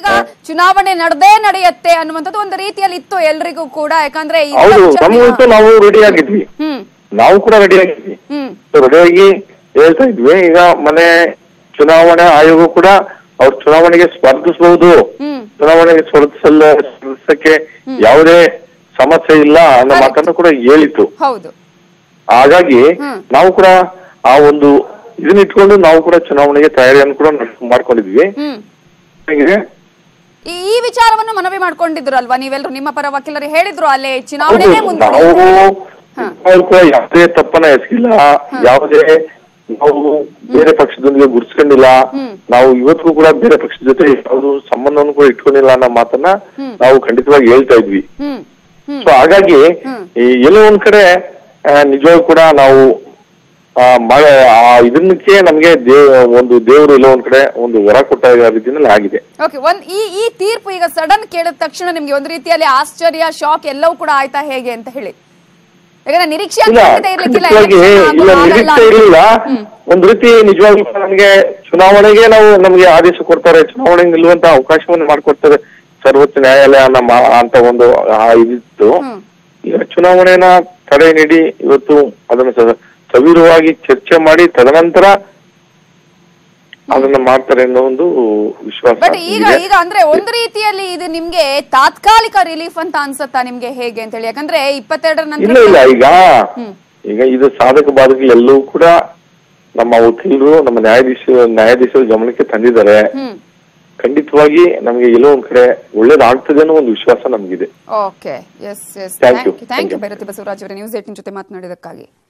ಈಗ ಚುನಾವಣೆ ನಡೆದೇ ನಡೆಯುತ್ತೆ ಅನ್ನುವಂಥದ್ದು ಒಂದು ರೀತಿಯಲ್ಲಿ ಇತ್ತು ಎಲ್ರಿಗೂ ಕೂಡ ಯಾಕಂದ್ರೆ ಈ ಹೌದು election- ನಮಗಂತೂ ನಾವು ರೆಡಿ ಆಗಿದ್ವಿ ಹ್ಮ್ ನಾವು ಕೂಡ ರೆಡಿ ಆಗಿದ್ವಿ ಹ್ಮ್ ರೆಡಿಯಾಗಿ ಹೇಳ್ತಾ ಇದ್ವಿ ಈಗ ಮನೆ ಚುನಾವಣಾ ಆಯೋಗ ಕೂಡ ಅವ್ರು ಚುನಾವಣೆಗೆ ಸ್ಪರ್ಧಿಸಬಹುದು ಹ್ಮ್ ಚುನಾವಣೆಗೆ ಸ್ಪರ್ಧಿಸಲ್ಲ ಸ್ಪರ್ಧಿಸಕ್ಕೆ ಯಾವುದೇ ಸಮಸ್ಯೆ ಇಲ್ಲ ಅನ್ನೋ Correct. ಮಾತನ್ನು ಕೂಡ ಹೇಳಿತ್ತು ಹೌದು ಹಾಗಾಗಿ ಹ್ಮ್. ನಾವು ಕೂಡ ಆ ಒಂದು ಇದನ್ನ ಇಟ್ಕೊಂಡು ನಾವು ಕೂಡ ಚುನಾವಣೆಗೆ ತಯಾರಿಯನ್ನು ಕೂಡ ನಡ್ಸ್- ಮಾಡ್ಕೊಂಡಿದ್ವಿ ಹ್ಮ್ ಹೇಗಿದೆ? ಈ ಈ ವಿಚಾರವನ್ನು ಮನವಿ ಮಾಡ್ಕೊಂಡಿದ್ರು ಅಲ್ವಾ ನೀವೆಲ್ಲರೂ ನಿಮ್ಮ ಪರ ವಕೀಲರು ಹೇಳಿದ್ರು ಅಲ್ಲೇ ಹೌದು ಚುನಾವಣೆಗೆ ಮುಂದೆ ನಾವು ಹಾ. ಅವ್ರು ಕೂಡ ಯಾವುದೇ ತಪ್ಪನ್ನ ಎಸಗಿಲ್ಲ ಯಾವುದೇ ನಾವು ಬೇರೆ ಪಕ್ಷದೊಂದಿಗೆ ಗುರ್ಸ್ಕೊಂಡಿಲ್ಲ ಹ್ಮ್. ನಾವು ಇವತ್ತಿಗೂ ಕೂಡ ಬೇರೆ ಪಕ್ಷದ ಜೊತೆ ಯಾವುದು ಸಂಬಂಧವನ್ನು ಕೂಡ ಇಟ್ಕೊಂಡಿಲ್ಲ ಅನ್ನೋ ಮಾತನ್ನ ಹ್ಮ್. ನಾವು ಖಂಡಿತವಾಗಿ ಹೇಳ್ತಾ ಇದ್ವಿ ಹ್ಮ್ ಹ್ಮ್ ಸೊ ಹಾಗಾಗಿ ಹ್ಮ್. ಈ ಎಲ್ಲೋ ಒಂದ್ ಕಡೆ ಆ, ನಿಜವಾಗ್ಲೂ ಕೂಡ ನಾವು ಆ, ಮ- ಆ ಇದನ್ನಕ್ಕೆ ನಮ್ಗೆ ದೇವ್ ಒಂದು ದೇವರು ಎಲ್ಲೋ ಒಂದ್ ಕಡೆ ಒಂದು ವರ ಕೊಟ್ಟ ರೀತಿಯಲ್ಲಿ ಆಗಿದೆ ಓಕೆ ಒಂದ್ ಈ ಈ ತೀರ್ಪು ಈಗ ಸಡನ್ ಕೇಳಿದ ತಕ್ಷಣ ನಿಮ್ಗೆ ಒಂದು ರೀತಿಯಲ್ಲಿ ಆಶ್ಚರ್ಯ ಶಾಕ್ ಎಲ್ಲವೂ ಕೂಡ ಆಯ್ತಾ ಹೇಗೆ ಅಂತ ಹೇಳಿ ಯಾಕಂದ್ರೆ ನಿರೀಕ್ಷೆ ಇಲ್ಲ ಖಂಡಿತ ಇರ್ಲಿಕ್ಕಿಲ್ಲ ಖಂಡಿತವಾಗಿ election ಆಗೋದು ಇಲ್ಲ ಆಗಲ್ಲ ನಿರೀಕ್ಷೆ ಅಂತ. ಇರಲಿಲ್ಲ ಹ್ಮ್. ಒಂದ್ ರೀತಿ ನಿಜವಾಗ್ಲೂ ಕೂಡ ನಮ್ಗೆ ಚುನಾವಣೆಗೆ ನಾವು ನಮ್ಗೆ ಆದೇಶ ಕೊಡ್ತಾರೆ ಚುನಾವಣೆಗೆ ನಿಲ್ಲುವಂತ ಅವಕಾಶವನ್ನು ಮಾಡಿಕೊಡ್ತಾರೆ ಸರ್ವೋಚ್ಚ ನ್ಯಾಯಾಲಯ ನಮ್ಮ ಅಂತ ಒಂದು ಆ ಇದಿತ್ತು ಹ್ಮ್. ಈಗ ಚುನಾವಣೆನ ತಡೆ ನೀಡಿ ಇವತ್ತು ಅದನ್ನು ಸ- ಸವಿರವಾಗಿ ಚರ್ಚೆ ಮಾಡಿ ತದನಂತರ ಅದನ್ನ ಮಾಡ್ತಾರೆ ಅನ್ನೋ ಒಂದು ವಿಶ್ವಾಸ ಬಟ್ ಈಗ ಇದೆ. ಈಗ ಅಂದ್ರೆ ಒಂದು ರೀತಿಯಲ್ಲಿ ಇದು ನಿಮ್ಗೆ ತಾತ್ಕಾಲಿಕ ರಿಲೀಫ್ ಅಂತ ಅನ್ಸತ್ತಾ ನಿಮ್ಗೆ ಹೇಗೆ ಅಂತ ಹೇಳಿ ಯಾಕಂದ್ರೆ ಇಪ್ಪತ್ತೆರಡರ ಇಲ್ಲ ನಂತರ ಇಲ್ಲ ಈಗ ಹ್ಮ್. ಈಗ ಇದು ಸಾಧಕ ಬಾಧಕ ಎಲ್ಲವೂ ಕೂಡ ನಮ್ಮ ವಕೀಲರು ನಮ್ಮ ನ್ಯಾಯಾಧೀಶ ನ್ಯಾಯಾಧೀಶರು ಗಮನಕ್ಕೆ ತಂದಿದ್ದಾರೆ ಹ್ಮ್ ಖಂಡಿತವಾಗಿ ನಮ್ಗೆ ಎಲ್ಲೋ ಒಂದ್ ಕಡೆ ಒಳ್ಳೇದಾಗ್ತದೆ ಅನ್ನೋ ಒಂದು ವಿಶ್ವಾಸ ನಮ್ಗಿದೆ okay yes yes Thank thank you. You thank Thank you you. Byrathi Basavaraj ಅವರೇ ನ್ಯೂಸ್ ಏಟಿನ್ ಜೊತೆ ಮಾತನಾಡಿದಕ್ಕಾಗಿ